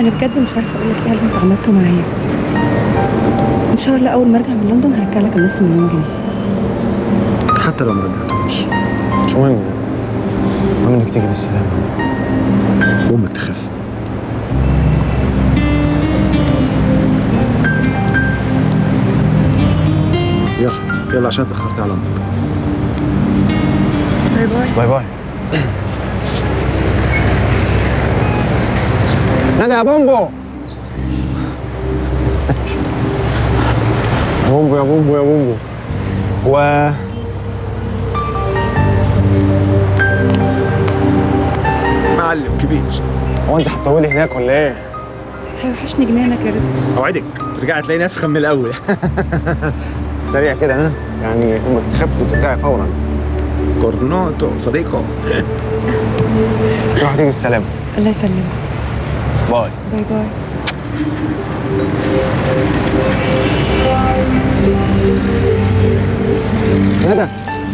انا بجد مش عارفه اقول لك ايه اللي انت عملته معايا ان شاء الله اول ما ارجع من لندن هرجع لك النص مليون جنيه حتى لو ما رجعتهمش مش مهم المهم انك تيجي بالسلامه وامك تخف يلا يلا عشان تاخرت على امك باي باي باي باي نادي يا بومبو يا بومبو يا بومبو يا بومبو و معلم كبير هو انت هتطولي هناك ولا ايه؟ هيوحشني جنانك يا رضا اوعدك ترجعي تلاقي ناس من الاول سريع كده ها؟ يعني امك تخف وترجعي فورا كورنوتو صديقه تروح تيجي بالسلامه الله يسلمك باي باي باي ندى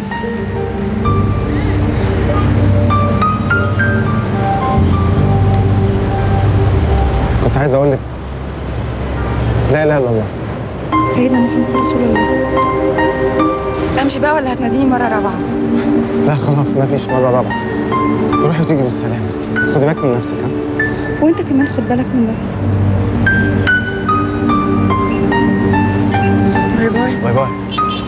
كنت عايز اقول لك لا اله الا الله سيدنا محمد رسول الله امشي بقى ولا هتناديني مره رابعه لا خلاص ما فيش مره رابعه تروحي وتيجي بالسلامه خدي بالك من نفسك ها وانت كمان خد بالك من نفسك باي باي باي باي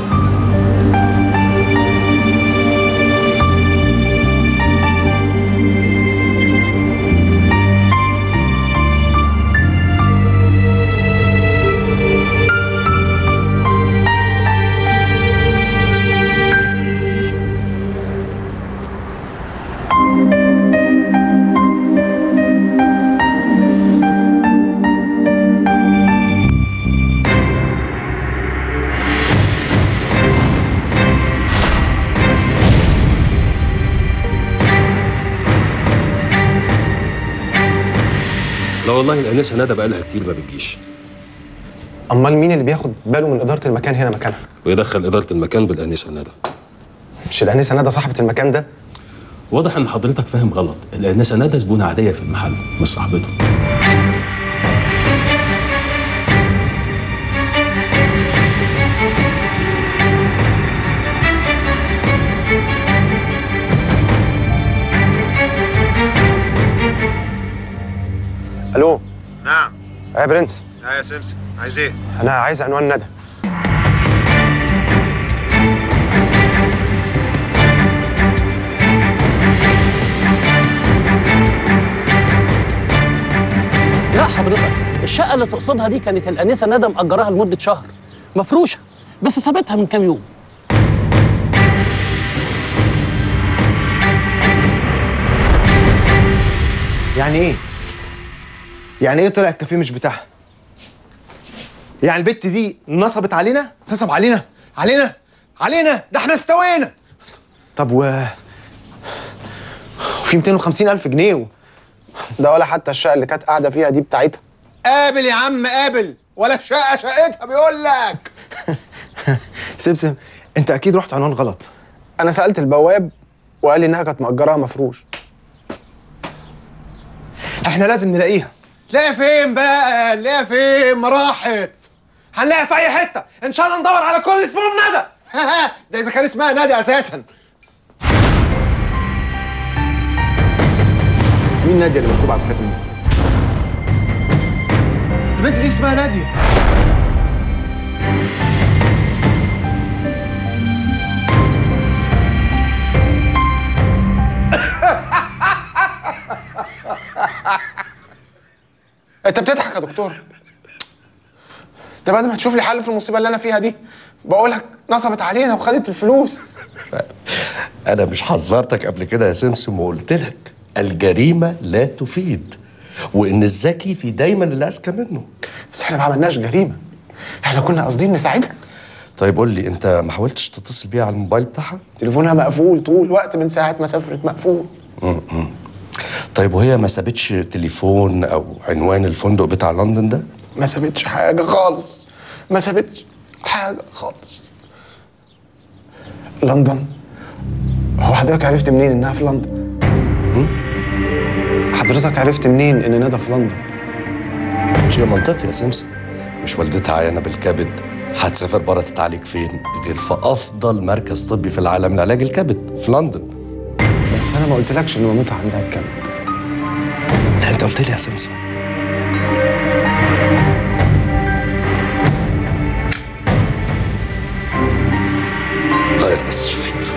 لا والله الانسه ندى بقالها كتير ما بتجيش امال مين اللي بياخد باله من اداره المكان هنا مكانها ويدخل اداره المكان بالانسه ندى مش الانسه ندى صاحبه المكان ده واضح ان حضرتك فاهم غلط الانسه ندى زبونه عاديه في المحل مش صاحبته الو نعم يا برنس اه يا سمسم عايز ايه انا عايز عنوان ندى لا حضرتك الشقة اللي تقصدها دي كانت الأنسة ندى مأجراها لمدة شهر مفروشة بس سابتها من كام يوم يعني ايه يعني ايه طلع الكافيه مش بتاعها يعني البت دي نصبت علينا نصب علينا علينا علينا ده احنا استوينا طب و في 250 الف جنيه و... ده ولا حتى الشقه اللي كانت قاعده فيها دي بتاعتها قابل يا عم قابل ولا الشقه شقتها بيقول لك سمسم انت اكيد رحت عنوان غلط انا سالت البواب وقال لي انها كانت مأجراها مفروش احنا لازم نلاقيها لا فين بقى لا فين ما راحت هنلاقيها في اي حته ان شاء الله ندور على كل اسمهم ندى ده اذا كان اسمها ندى اساسا مين نادية اللي مكتوب على الخاتم ده؟ البنت دي اسمها نادية انت بتضحك يا دكتور ده بعد ما تشوف لي حل في المصيبه اللي انا فيها دي بقول لك نصبت علينا وخدت الفلوس انا مش حذرتك قبل كده يا سمسم وقلت لك الجريمه لا تفيد وان الذكي في دايما اللي اذكى منه بس احنا ما عملناش جريمه احنا كنا قاصدين نساعدها طيب قول لي انت ما حاولتش تتصل بيها على الموبايل بتاعها تليفونها مقفول طول الوقت من ساعه ما سافرت مقفول م-م. طيب وهي ما سابتش تليفون او عنوان الفندق بتاع لندن ده ما سابتش حاجه خالص ما سابتش حاجه خالص لندن هو حضرتك عرفت منين انها في لندن م? حضرتك عرفت منين ان ندى في لندن شيء منطقي يا سمسم مش والدتها عيانه بالكبد هتسافر بره تتعالج فين غير في افضل مركز طبي في العالم لعلاج الكبد في لندن بس انا ما قلتلكش ان مامتها عندها الكبد لا انت قلت لي يا سمسم غير بس شفت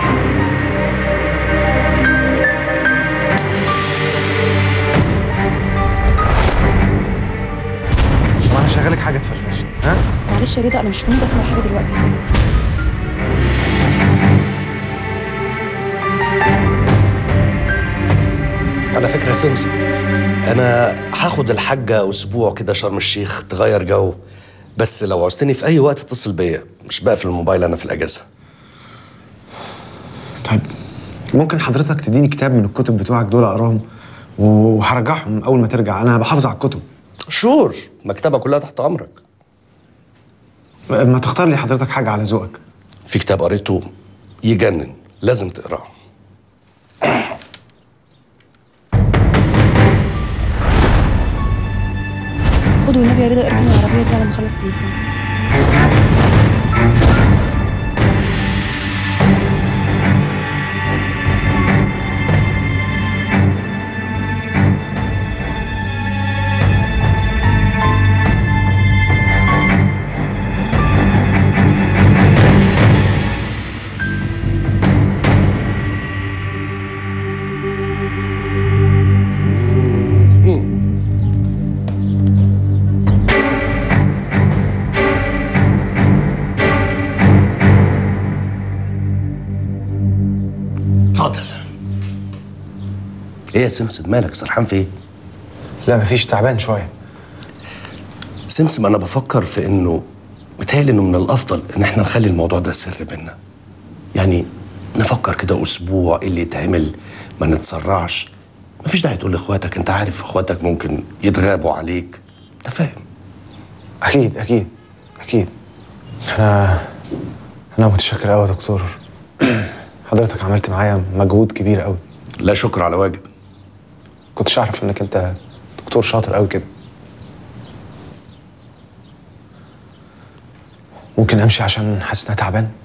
طب انا شغالك حاجه تفرفشني ها معلش يا رضا انا مش في مود اسمع حاجه دلوقتي خالص على فكره يا سمسم انا هاخد الحاجه اسبوع كده شرم الشيخ تغير جو بس لو عوزتني في اي وقت اتصل بيا مش بقفل الموبايل انا في الاجازه طيب ممكن حضرتك تديني كتاب من الكتب بتوعك دول اقراهم وهرجعهم اول ما ترجع انا بحافظ على الكتب شور المكتبه كلها تحت امرك ما تختار لي حضرتك حاجه على ذوقك في كتاب قريته يجنن لازم تقراه خد والنبي يا رضا اركن العربيه دي على ما اخلص تليفون اتفضل ايه يا سمسم مالك سرحان في ايه لا مفيش تعبان شويه سمسم انا بفكر في انه متهيألي انه من الافضل ان احنا نخلي الموضوع ده سر بينا يعني نفكر كده اسبوع إيه اللي يتعمل ما نتسرعش مفيش داعي تقول لاخواتك انت عارف اخواتك ممكن يتغابوا عليك انت فاهم اكيد اكيد اكيد انا انا متشكر قوي يا دكتور حضرتك عملت معايا مجهود كبير قوي لا شكر على واجب كنتش اعرف انك انت دكتور شاطر قوي كده ممكن امشي عشان حاسس ان انا تعبان